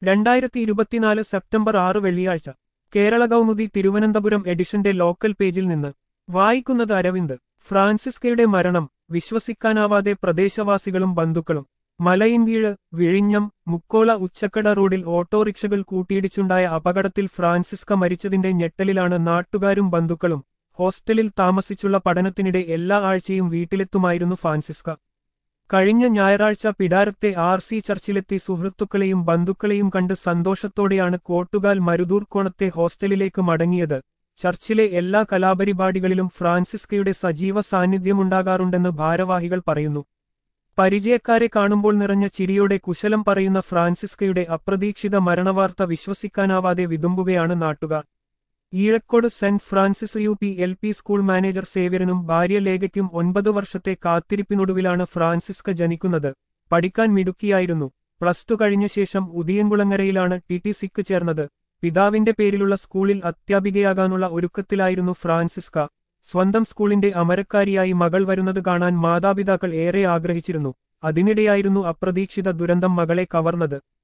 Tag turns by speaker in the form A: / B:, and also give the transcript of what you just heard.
A: രണ്ടായിരത്തി ഇരുപത്തിനാല് സെപ്റ്റംബർ ആറ് വെള്ളിയാഴ്ച കേരള കൗമുദി തിരുവനന്തപുരം എഡിഷന്റെ ലോക്കൽ പേജിൽ നിന്ന് വായിക്കുന്നത് അരവിന്ദ് ഫ്രാൻസിസ്കയുടെ മരണം വിശ്വസിക്കാനാവാതെ പ്രദേശവാസികളും ബന്ധുക്കളും മലയിൻകീഴ് വിഴിഞ്ഞം മുക്കോള ഉച്ചക്കട റോഡിൽ ഓട്ടോറിക്ഷകൾ കൂട്ടിയിടിച്ചുണ്ടായ അപകടത്തിൽ ഫ്രാൻസിസ്ക മരിച്ചതിന്റെ ഞെട്ടലിലാണ് നാട്ടുകാരും ബന്ധുക്കളും ഹോസ്റ്റലിൽ താമസിച്ചുള്ള പഠനത്തിനിടെ എല്ലാ ആഴ്ചയും വീട്ടിലെത്തുമായിരുന്നു ഫ്രാൻസിസ്ക കഴിഞ്ഞ ഞായറാഴ്ച പിടാരത്തെ ആർ സി ചർച്ചിലെത്തി സുഹൃത്തുക്കളെയും ബന്ധുക്കളെയും കണ്ട് സന്തോഷത്തോടെയാണ് കോട്ടുകാൽ മരുതൂർ കോണത്തെ ഹോസ്റ്റലിലേക്ക് മടങ്ങിയത് ചർച്ചിലെ എല്ലാ കലാപരിപാടികളിലും ഫ്രാൻസിസ്കയുടെ സജീവ സാന്നിധ്യമുണ്ടാകാറുണ്ടെന്ന് ഭാരവാഹികൾ പറയുന്നു പരിചയക്കാരെ കാണുമ്പോൾ നിറഞ്ഞ ചിരിയോടെ കുശലം പറയുന്ന ഫ്രാൻസിസ്കയുടെ അപ്രതീക്ഷിത മരണവാർത്ത വിശ്വസിക്കാനാവാതെ വിതുമ്പുകയാണ് നാട്ടുകാർ Eezhakode saint Francis U P L P school manager സേവ്യരനും ഭാര്യ ലേഖയ്ക്കും ഒൻപത് വർഷത്തെ കാത്തിരിപ്പിനൊടുവിലാണ് ഫ്രാൻസിസ്ക ജനിക്കുന്നത് പഠിക്കാൻ മിടുക്കിയായിരുന്നു പ്ലസ് ടു കഴിഞ്ഞ ശേഷം ഉദിയൻകുളങ്ങരയിലാണ് ടി ടി സിക്ക് ചേർന്നത് പിതാവിന്റെ പേരിലുള്ള സ്കൂളിൽ അധ്യാപികയാകാനുള്ള ഒരുക്കത്തിലായിരുന്നു ഫ്രാൻസിസ്ക സ്വന്തം സ്കൂളിന്റെ അമരക്കാരിയായി മകൾ വരുന്നത് കാണാൻ മാതാപിതാക്കൾ ഏറെ ആഗ്രഹിച്ചിരുന്നു അതിനിടെയായിരുന്നു അപ്രതീക്ഷിത ദുരന്തം മകളെ കവർന്നത്